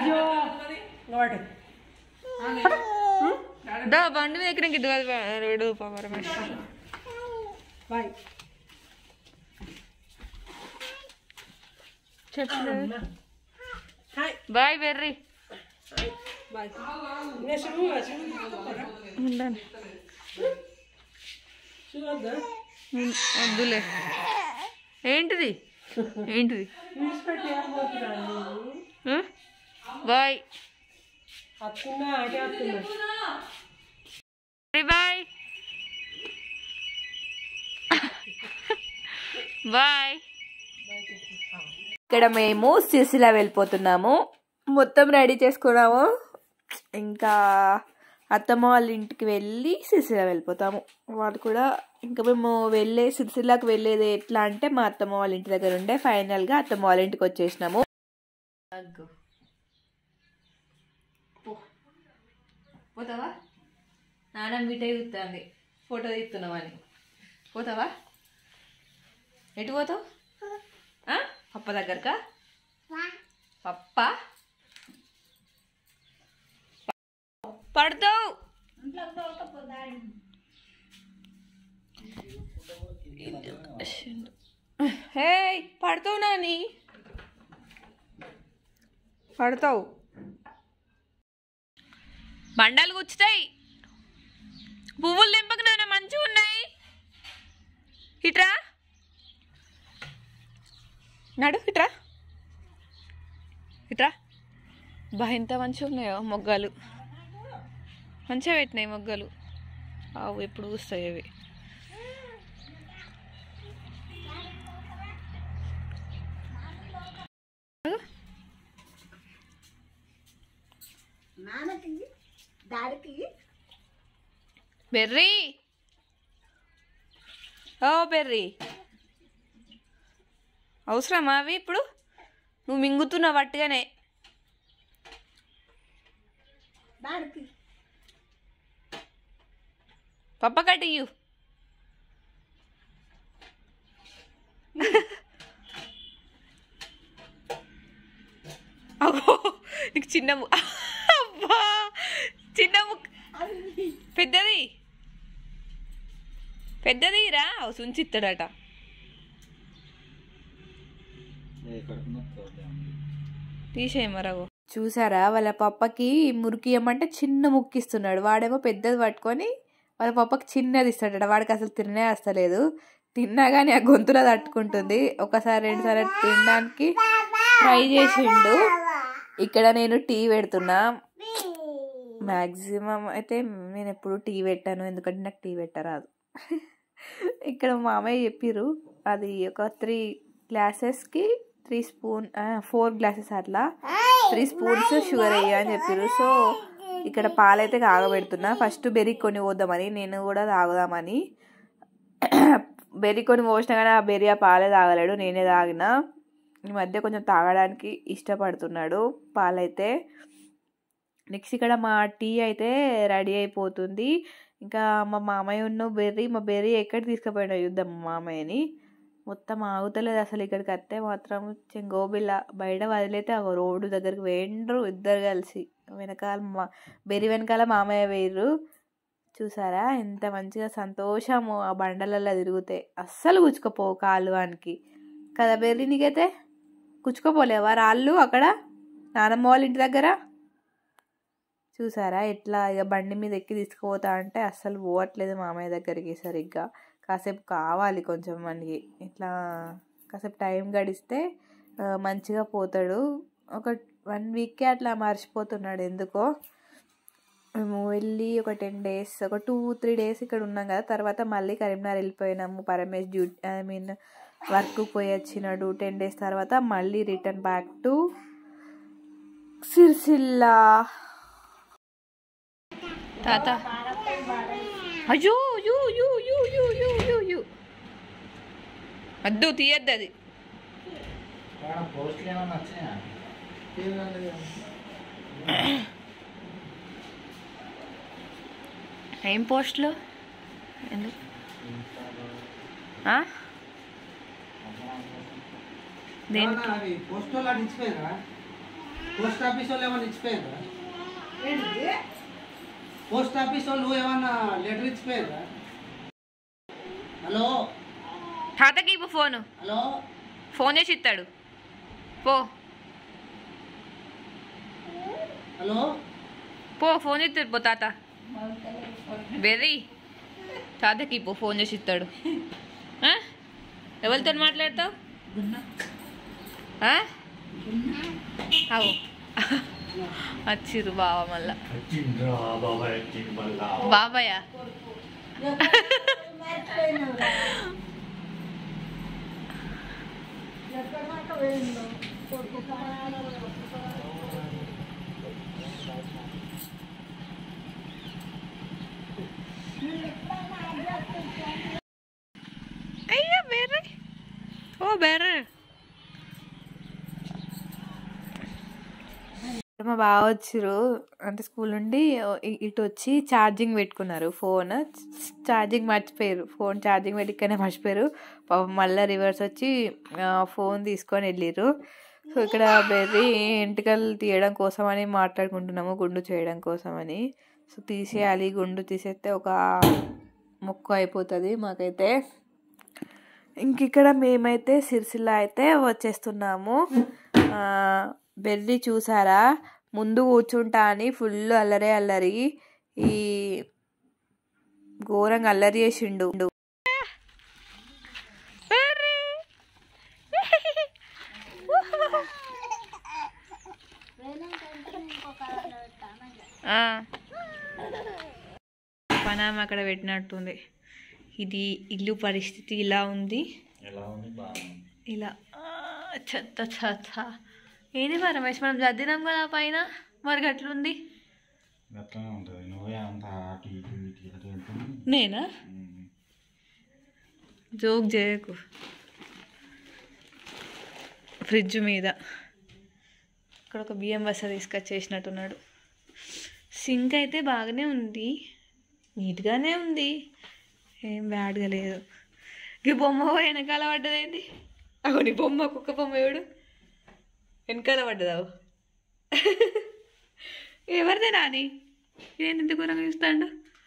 అయ్యో వాటి దా బండి మీద ఎక్కడ ఇది కాదు రెడు పరమేశ్వర బాయ్ చెప్పలేదు హాయ్ బాయ్ బెర్రీ బాయ్ ఇంకా శివు శివు తీసుకోపోరా ఉండండి శివు వద్దా ఉం- వద్దులే ఏంటిది ఏంటిది విడిచిపెట్టి ఏం పోతున్నాను ఆ? బాయ్ అత్తున్నా అటే అత్తున్నా Bye bye. బాయ్ ఇక్కడ మేము సిరిసిల్ల వెళ్ళిపోతున్నాము మొత్తం రెడీ చేసుకున్నాము ఇంకా అత్తమ్మ వాళ్ళ ఇంటికి వెళ్ళి సిరిసిల్ల వెళ్ళిపోతాము వాళ్ళు కూడా ఇంకా మేము వెళ్ళే సిరిసిల్లకి వెళ్ళేది ఎట్లా అంటే మా అత్తమ్మ వాళ్ళ ఇంటి దగ్గర ఉండే ఫైనల్గా అత్తమ్మ వాళ్ళ ఇంటికి వచ్చేసినాము పోతావా నాన్న మీటే చూస్తుంది ఫోటో తీస్తున్నామని పోతావా ఎటు పోతావు ఆ? పప్ప దగ్గరకా పప్ప పడతావు హే పడతావు నాని పడతావు బండాలు గుచ్చుతాయి పువ్వులు నింపకనే మంచిగా ఉన్నాయి ఇట్రా నడు ఇట్రా ఇట్రా బా ఎంత మంచిగా ఉన్నాయో మొగ్గలు మంచిగా పెట్టినాయి మొగ్గలు ఆవు ఎప్పుడు వస్తాయి అవి బెర్రీ ఓ బెర్రీ అవసరమా అవి ఇప్పుడు నువ్వు మింగుతున్నావు వట్టుగానే పప్ప కటియు అగో నీకు చిన్న ము- అబ్బా చిన్న ముక్ పెద్దది పెద్దది రా సుంచిస్తాడట తీసేయి మరగో చూసారా వాళ్ళ పప్పకి మురికి ఇవ్వమంటే చిన్న ముక్కిస్తున్నాడు వాడేమో పెద్దది పట్టుకొని వాళ్ళ పప్పకి చిన్నది ఇస్తాడట వాడికి అసలు తినే వస్తలేదు తిన్నా కానీ ఆ గొంతులో తట్టుకుంటుంది ఒకసారి రెండుసార్లు తినడానికి ట్రై చేసిండు ఇక్కడ నేను టీ పెడుతున్నా మ్యాక్సిమం అయితే నేను ఎప్పుడు టీ పెట్టాను ఎందుకంటే నాకు టీ పెట్టరాదు ఇక్కడ మా మామయ్య చెప్పిర్రు అది ఒక త్రీ గ్లాసెస్కి త్రీ స్పూన్ ఫోర్ గ్లాసెస్ అట్లా త్రీ స్పూన్స్ షుగర్ వేయ అని చెప్పారు సో ఇక్కడ పాలైతే కాగబెడుతున్నా ఫస్ట్ బెర్రీ కొని పోద్దామని నేను కూడా తాగుదామని బెర్రీ కొని పోసినా కానీ ఆ బెర్రీ ఆ పాలే తాగలేడు నేనే తాగిన ఈ మధ్య కొంచెం తాగడానికి ఇష్టపడుతున్నాడు పాలైతే నెక్స్ట్ ఇక్కడ మా టీ అయితే రెడీ అయిపోతుంది ఇంకా మా మామయ్య ఉన్న బెర్రీ మా బెర్రీ ఎక్కడ తీసుకుపోయినా చూద్దాం మా మామయ్యని మొత్తం ఆగుతలేదు అసలు ఇక్కడికి వస్తే మాత్రం చెంగోబిల్ల బయట వదిలేతే ఆ రోడ్డు దగ్గరికి వేయండ్రు ఇద్దరు కలిసి వెనకాల మా బెర్రీ వెనకాల మామయ్య వేయరు చూసారా ఎంత మంచిగా సంతోషము ఆ బండలలో తిరిగితే అస్సలు గుచ్చుకోపోవు కాలువానికి కదా బెర్రీ నీకైతే గుచ్చుకోపోలేవా రాళ్ళు అక్కడ నానమ్మ వాళ్ళ ఇంటి దగ్గర చూసారా ఎట్లా ఇక బండి మీద ఎక్కి తీసుకుపోతా అంటే అస్సలు పోవట్లేదు మామయ్య దగ్గరికి సరిగ్గా కాసేపు కావాలి కొంచెం మనకి ఇట్లా కాసేపు టైం గడిస్తే ఆ, మంచిగా పోతాడు ఒక వన్ వీక్కే అట్లా మర్చిపోతున్నాడు ఎందుకో మేము వెళ్ళి ఒక టెన్ డేస్ ఒక టూ త్రీ డేస్ ఇక్కడ ఉన్నాం కదా తర్వాత మళ్ళీ కరీంనగర్ వెళ్ళిపోయినాము Paramesh duty I mean work పోయి వచ్చినాడు టెన్ డేస్ తర్వాత మళ్ళీ రిటర్న్ బ్యాక్ టు సిరిసిల్ల తాత అయ్యో యూ యూ యూ యూ యూ యూ యూ అద్దు తీయద్దు అది పోస్టులు ఏమన్నా వచ్చినాయా ఏం పోస్టులు ఎందుకు ఆ? దేనికి పోస్ట్ వాళ్ళు ఇచ్చిపోయారా పోస్ట్ ఆఫీస్ వాళ్ళు ఏమన్నా ఇచ్చిపోయారా ఏంటిది పోస్ట్ ఆఫీస్ వాళ్ళు ఏమన్నా లెటర్ ఇచ్చిపోయారా హలో తాతకి ఇవ్వు ఫోను హలో ఫోన్ చేసి ఇస్తాడు పో హలో పో ఫోన్ ఇస్తాడు పో తాత బెర్రీ తాతకి పో ఫోన్ చేసి ఇస్తాడు ఆ? ఎవరితో మాట్లాడతావు ఆ? అవు వచ్చిర్రు బావ మళ్ళా బాబాయ్ అయ్యా బెర్రీ ఓ బెర్రీ మా బావ వచ్చిర్రు అంటే స్కూల్ నుండి ఇ- ఇటు వచ్చి ఛార్జింగ్ పెట్టుకున్నారు ఫోన్ ఛార్జింగ్ మర్చిపోయారు ఫోన్ ఛార్జింగ్ పెట్టుకనే మర్చిపోయారు పాపం మళ్ళీ రివర్స్ వచ్చి ఆ, ఫోన్ తీసుకొని వెళ్ళిర్రు సో ఇక్కడ బెర్రీ ఎంటికలు తీయడం కోసం అని మాట్లాడుకుంటున్నాము గుండు చేయడం కోసం అని సో తీసేయాలి గుండు తీసేస్తే ఒక మొక్కు అయిపోతుంది మాకైతే ఇంక ఇక్కడ మేమైతే సిరిసిల్ల అయితే వచ్చేస్తున్నాము ఆ, బెర్రీ చూసారా ముందు కూర్చుంటా అని ఫుల్ అల్లరే అల్లరి ఈ ఘోరంగా అల్లరి చేసిండు పనామ అక్కడ పెట్టినట్టుంది ఇది ఇల్లు పరిస్థితి ఇలా ఉంది ఎలా ఉంది బాగుంది ఇలా ఆ, చెత్త చెత్త ఏంది మరి రమేష్ మనం చదివినాం కదా పైన మరి గట్లుంది అట్లనే ఉంటుంది నువ్వే అంత అటు ఇటు ఇటు అటు వెళ్తుంది నేనా జోక్ చేయకు ఫ్రిడ్జ్ మీద ఇక్కడ ఒక బియ్యం బస్స తీసుకొచ్చేసినట్టున్నాడు సింక్ అయితే బాగానే ఉంది నీట్గానే ఉంది ఏం బ్యాడ్గా లేదు ఈ బొమ్మ వెనకాల పడ్డదేంటి అగో నీ బొమ్మ కుక్క బొమ్మ ఎవడు వెనకాల పడ్డదావు ఎవరిదే నాని నేను ఇంత ఘోరంగా చూస్తాడు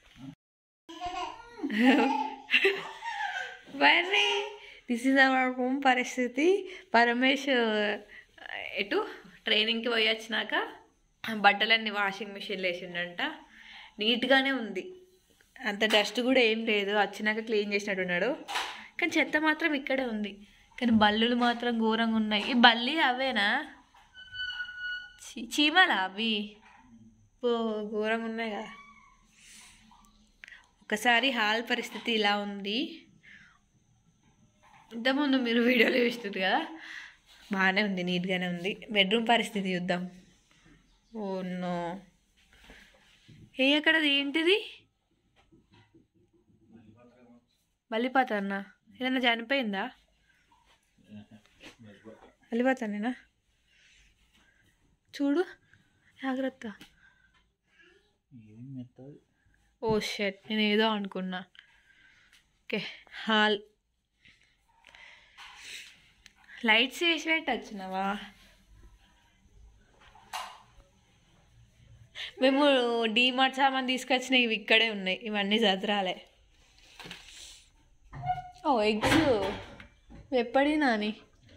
Berry this is our home పరిస్థితి పరమేశ్ ఎటు ట్రైనింగ్కి పోయి వచ్చినాక బట్టలన్నీ వాషింగ్ మిషన్లో వేసిండంట నీట్గానే ఉంది అంత డస్ట్ కూడా ఏం లేదు వచ్చినాక క్లీన్ చేసినట్టున్నాడు కానీ చెత్త మాత్రం ఇక్కడే ఉంది కానీ బల్లులు మాత్రం ఘోరంగా ఉన్నాయి ఈ బల్లి అవేనా చీ- చీమలా అవి ఓ ఘోరంగా ఉన్నాయి కదా ఒకసారి హాల్ పరిస్థితి ఇలా ఉంది ఇంతకుముందు మీరు వీడియోలో చూస్తుంది కదా బాగానే ఉంది నీట్గానే ఉంది బెడ్రూమ్ పరిస్థితి చూద్దాం ఓ నో ఏ అక్కడ ఏంటిది మల్లిపాత అన్న ఏదన్నా చనిపోయిందా మల్లిపాతనేనా చూడు జాగ్రత్త ఏం మెత్తది ఓ షెట్ నేను ఏదో అనుకున్నా ఓకే హాల్ లైట్స్ వేసి పెట్టి వచ్చినావా మేము డీమార్ట్ సామాన్ తీసుకొచ్చిన ఇవి ఇక్కడే ఉన్నాయి ఇవన్నీ చదరాలే ఓ ఎగ్స్ ఎప్పటి నాని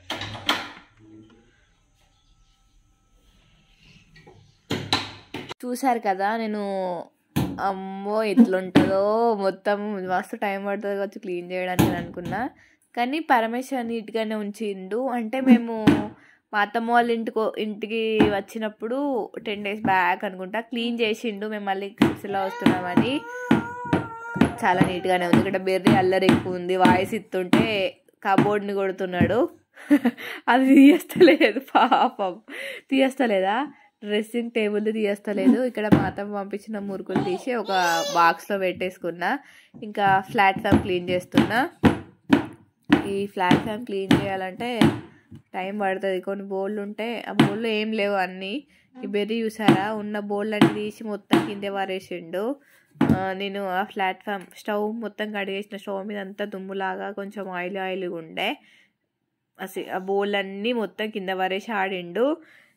చూసారు కదా నేను అమ్మో ఎట్లుంటుందో మొత్తం మస్తు టైం పడుతుంది కావచ్చు క్లీన్ చేయడానికి అని అనుకున్నా కానీ పరమేశ్వర్ నీట్గానే ఉంచిండు అంటే మేము మా అత్తమ్మ వాళ్ళ ఇంటికి ఇంటికి వచ్చినప్పుడు టెన్ డేస్ బ్యాక్ అనుకుంటా క్లీన్ చేసిండు మేము మళ్ళీ ఇలా వస్తున్నామని చాలా నీట్గానే ఉంది ఇక్కడ బెర్రీ అల్లరి ఎక్కువ ఉంది వాయిస్ ఇస్తుంటే కబోర్డ్ని కొడుతున్నాడు అది తీయస్తలేదు పాపం తీయస్తలేదా డ్రెస్సింగ్ టేబుల్ తీయస్తలేదు ఇక్కడ మా అత్తమ్మ పంపించిన మురుకులు తీసి ఒక బాక్స్లో పెట్టేసుకున్నా ఇంకా ప్లాట్ఫామ్ క్లీన్ చేస్తున్నా ఈ ప్లాట్ఫామ్ క్లీన్ చేయాలంటే టైం పడుతుంది కొన్ని బోళ్ళు ఉంటే ఆ బోళ్ళు ఏం లేవు అన్నీ ఈ బెర్రీ చూసారా ఉన్న బోళ్ళు అన్ని తీసి మొత్తం కిందే వారేసిండు ఆ, నేను ఆ ప్లాట్ఫామ్ స్టవ్ మొత్తం కడిగేసిన స్టవ్ మీద అంతా దుమ్ములాగా కొంచెం ఆయిల్ ఆయిల్గా ఉండే అసలు ఆ బోల్ అన్నీ మొత్తం కింద పరేసి ఆడిండు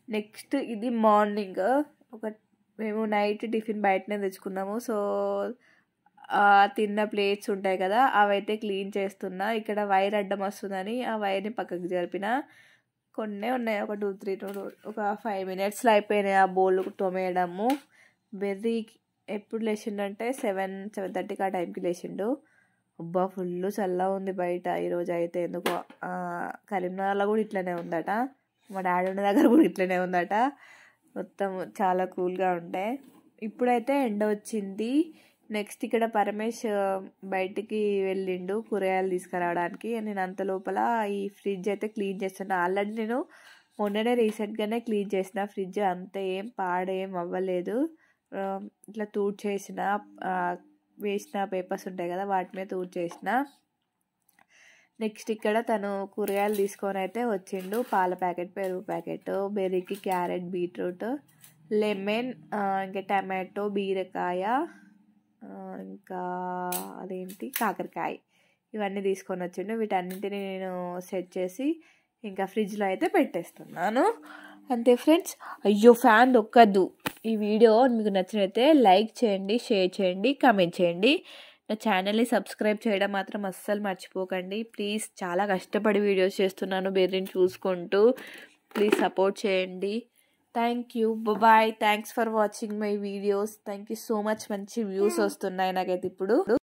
నెక్స్ట్ ఇది మార్నింగ్ ఒక మేము నైట్ టిఫిన్ బయటనే తెచ్చుకున్నాము సో ఆ తిన్న ప్లేట్స్ ఉంటాయి కదా అవైతే క్లీన్ చేస్తున్నా ఇక్కడ వైర్ అడ్డం వస్తుందని ఆ వైర్ని పక్కకు జరిపిన కొన్నే ఉన్నాయి ఒక టూ త్రీ టూ ఒక ఫైవ్ మినిట్స్లో అయిపోయినాయి ఆ బౌల్ తోమేయడము బెర్రీ ఎప్పుడు లేచిండంటే సెవెన్ సెవెన్ థర్టీకి ఆ టైంకి లేచిండు అబ్బా ఫుల్ చల్లగా ఉంది బయట ఈరోజు అయితే ఎందుకో ఆ, కరీంనగర్లో కూడా ఇట్లనే ఉందట మా డాడీ ఉన్న దగ్గర కూడా ఇట్లనే ఉందట మొత్తం చాలా కూల్గా ఉండే ఇప్పుడైతే ఎండ వచ్చింది నెక్స్ట్ ఇక్కడ పరమేష్ ఆ, బయటికి వెళ్ళిండు కూరగాయలు తీసుకురావడానికి నేను అంత లోపల ఈ ఫ్రిడ్జ్ అయితే క్లీన్ చేస్తున్నా ఆల్రెడీ నేను మొన్ననే రీసెంట్గానే క్లీన్ చేసిన ఫ్రిడ్జ్ అంత ఏం పాడేం అవ్వలేదు ఆ, ఇట్లా తూడ్ చేసిన వేసిన పేపర్స్ ఉంటాయి కదా వాటి మీద తూడ్ చేసిన నెక్స్ట్ ఇక్కడ తను కూరగాయలు తీసుకొని అయితే వచ్చిండు పాల ప్యాకెట్ పెరుగు ప్యాకెట్ బెర్రీకి క్యారెట్ బీట్రూట్ లెమన్ ఇంకా టమాటో బీరకాయ ఆ, ఇంకా అదేంటి కాకరకాయ ఇవన్నీ తీసుకొని వచ్చిండు వీటన్నింటిని నేను సెట్ చేసి ఇంకా ఫ్రిడ్జ్లో అయితే పెట్టేస్తున్నాను అంతే ఫ్రెండ్స్ అయ్యో ఫ్యాన్ దొక్కద్దు ఈ వీడియో మీకు నచ్చినైతే లైక్ చేయండి షేర్ చేయండి కామెంట్ చేయండి నా ఛానల్ని సబ్స్క్రైబ్ చేయడం మాత్రం అస్సలు మర్చిపోకండి ప్లీజ్ చాలా కష్టపడి వీడియోస్ చేస్తున్నాను బెర్రీని చూసుకుంటూ ప్లీజ్ సపోర్ట్ చేయండి thank you bye thanks for watching my videos thank you so much మంచి వ్యూస్ వస్తున్నాయి నాకైతే ఇప్పుడు